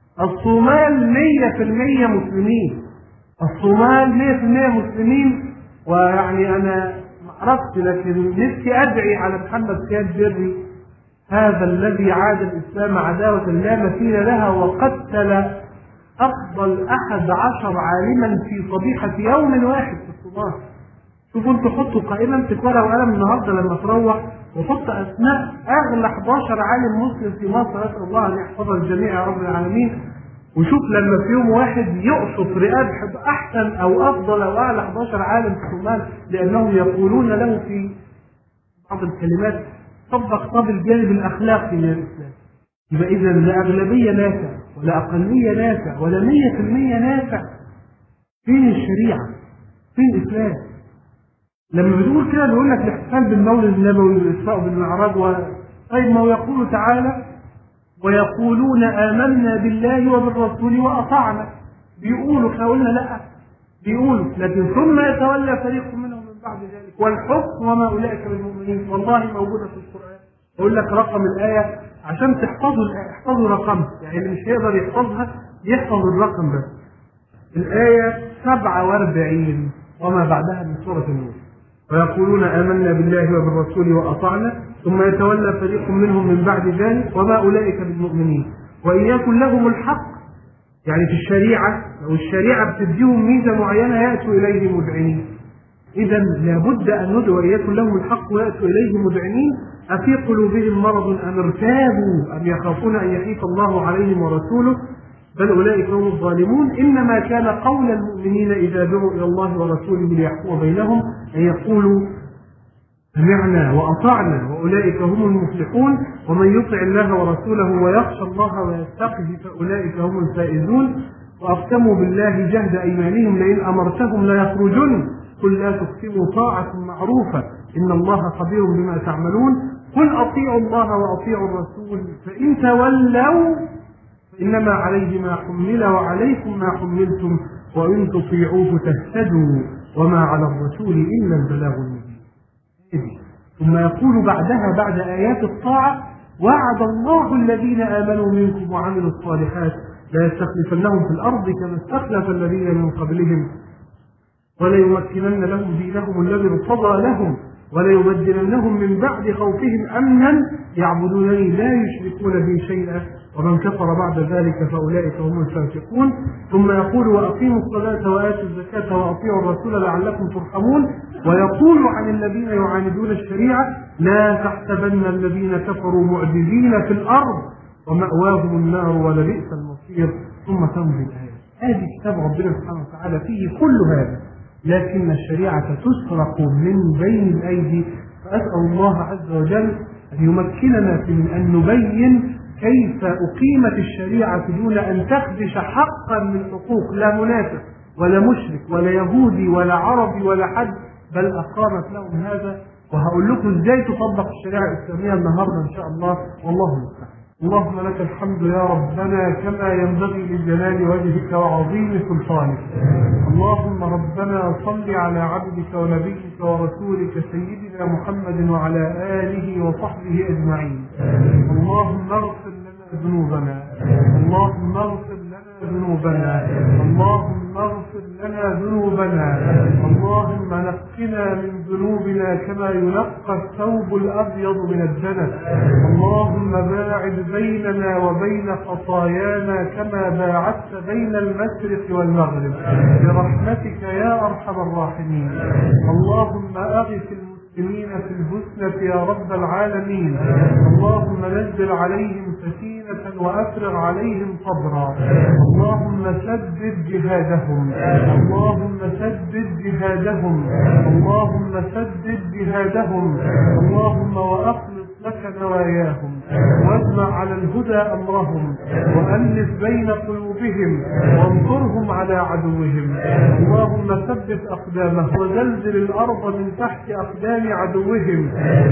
الصومال 100% مسلمين الصومال 100% مسلمين ويعني انا ما عرفت لكن نفسي ادعي على محمد سياد بري هذا الذي عاد الاسلام عداوه لا مثيل لها وقتل افضل احد عشر عالما في صبيحه يوم واحد في الصومال شوفوا انتوا حطوا قائمه امسك ورقه وقلم النهارده لما تروح وحط اسماء اغلى 11 عالم مسلم في مصر اسال الله ان يحفظ الجميع يا رب العالمين وشوف لما في يوم واحد يقصف رقاب احسن او افضل او اعلى 11 عالم في الصومال لانهم يقولون له في بعض الكلمات طبق طب الجانب الاخلاقي من الاسلام يبقى اذا لا اغلبيه نافع ولا اقليه نافع ولا 100% نافع فين الشريعه؟ فين الاسلام؟ لما بتقول كده بيقول لك الاحتفال بالمولد النبوي والاسراء بالمعراج و... طيب ما هو يقول تعالى ويقولون آمنا بالله وبالرسول وأطعنا بيقولوا احنا قلنا لا بيقولوا لكن ثم يتولى فريق منهم من بعد ذلك والحكم وما أولئك بالمؤمنين والله موجودة في القرآن يقول لك رقم الآية عشان تحفظوا الآية احفظوا رقمها يعني اللي مش هيقدر يحفظها يحفظ الرقم بس الآية 47 وما بعدها من سورة النور ويقولون آمنا بالله وبالرسول وأطعنا ثم يتولى فريق منهم من بعد ذلك وما أولئك بالمؤمنين وإن يكن لهم الحق يعني في الشريعة لو الشريعة بتديهم ميزة معينة يأتوا إليه مذعنين إذا لابد أن ندعو أن يكن لهم الحق ويأتوا إليه مذعنين أفي قلوبهم مرض أم ارتابوا أم يخافون أن يحيف الله عليهم ورسوله بل أولئك هم الظالمون إنما كان قول المؤمنين إذا دعوا إلى الله ورسوله ليحكم بينهم أن يقولوا سمعنا وأطعنا وأولئك هم المفلحون ومن يطع الله ورسوله ويخشى الله ويتقه فأولئك هم الفائزون وأقسموا بالله جهد أيمانهم لئن أمرتهم ليخرجن قل لا تقسموا طاعة معروفة إن الله خبير بما تعملون قل أطيعوا الله وأطيعوا الرسول فإن تولوا فإنما عليه ما حمل وعليكم ما حملتم وإن تطيعوه تهتدوا وما على الرسول إلا البلاغ المبين ثم يقول بعدها بعد آيات الطاعة وعد الله الذين آمنوا منكم وعملوا الصالحات لا يستخلفنهم في الأرض كما استخلف الذين من قبلهم وليمكنن لهم دينهم الذي ارتضى لهم وليبدلنهم من بعد خوفهم امنا يعبدونني لا يشركون بي شيئا ومن كفر بعد ذلك فاولئك هم الفاسقون ثم يقول واقيموا الصلاه واتوا الزكاه واطيعوا الرسول لعلكم ترحمون ويقول عن الذين يعاندون الشريعه لا تحسبن الذين كفروا معجزين في الارض وماواهم النار ولبئس المصير ثم تمضي الايه هذه كتاب ربنا سبحانه وتعالى فيه كل هذا لكن الشريعة تسرق من بين الأيدي فأسأل الله عز وجل أن يمكننا من أن نبين كيف أقيمت الشريعة دون أن تخدش حقا من حقوق لا منافق ولا مشرك ولا يهودي ولا عربي ولا حد بل أقامت لهم هذا وهقول لكم ازاي تطبق الشريعة الإسلامية النهاردة إن شاء الله والله المستعان اللهم لك الحمد يا ربنا كما ينبغي لجلال وجهك وعظيم سلطانك اللهم ربنا صل على عبدك ونبيك ورسولك سيدنا محمد وعلى آله وصحبه أجمعين اللهم اغفر لنا ذنوبنا اللهم اغفر لنا ذنوبنا اللهم اغفر لنا ذنوبنا اللهم نقنا من ذنوبنا كما ينقى الثوب الابيض من الدنس اللهم باعد بيننا وبين خطايانا كما باعدت بين المشرق والمغرب برحمتك يا ارحم الراحمين اللهم اغث المسلمين في الهسنة يا رب العالمين اللهم نزل عليهم سكينة وأفرغ عليهم صبرا اللهم سدد جهادهم اللهم سدد جهادهم اللهم سدد جهادهم اللهم وأخلص لك نواياهم واجمع على الهدى أمرهم وألف بين قلوبهم وانصرهم على عدوهم اللهم ثبت أقدامهم وزلزل الأرض من تحت أقدام عدوهم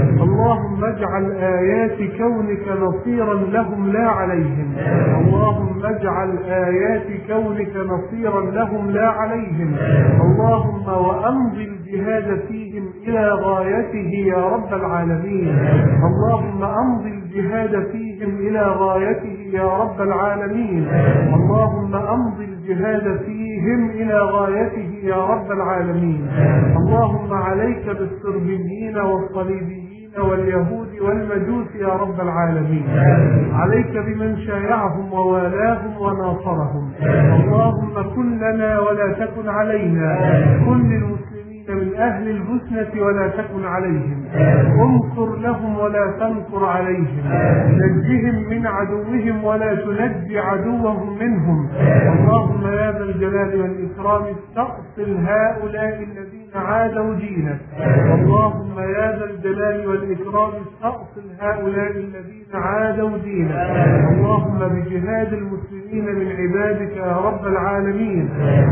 اللهم اجعل آيات كونك نصيرا لهم لا عليهم اللهم اجعل آيات كونك نصيرا لهم لا عليهم اللهم وأمضي الجهاد فيهم إلى غايته يا رب العالمين اللهم أمضي الجهاد فيهم إلى غايته يا رب العالمين اللهم أمضي الجهاد فيهم إلى غايته يا رب العالمين اللهم عليك بالسربيين والصليبيين واليهود والمجوس يا رب العالمين عليك بمن شايعهم ووالاهم وناصرهم اللهم كن لنا ولا تكن علينا كن للمسلمين من أهل البسنة ولا تكن عليهم انصر لهم ولا تنصر عليهم نجهم من عدوهم ولا تنج عدوهم منهم اللهم يا ذا الجلال والإكرام استأصل هؤلاء الذين عادوا دينك اللهم يا ذا الجلال والإكرام استأصل هؤلاء الذين عادوا دينك اللهم بجهاد المسلمين من عبادك يا رب العالمين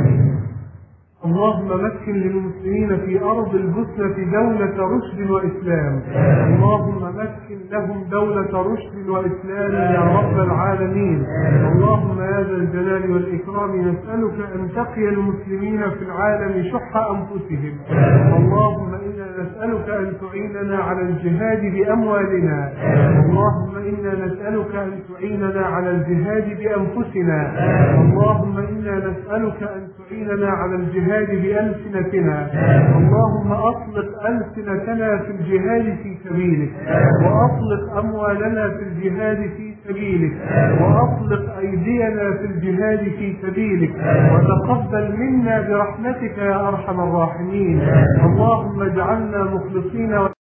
اللهم مكن للمسلمين في أرض البسنة دولة رشد وإسلام اللهم مكن لهم دولة رشد وإسلام يا رب العالمين اللهم يا ذا الجلال والإكرام نسألك أن تقي المسلمين في العالم شح أنفسهم اللهم إنا نسألك أن تعيننا على الجهاد بأموالنا اللهم إنا نسألك أن تعيننا على الجهاد بأنفسنا اللهم إنا نسألك أن تعيننا على الجهاد بألسنتنا اللهم أطلق ألسنتنا في الجهاد في سبيلك وأطلق أموالنا في الجهاد في سبيلك وأطلق أيدينا في الجهاد في سبيلك وتقبل منا برحمتك يا أرحم الراحمين اللهم اجعلنا مخلصين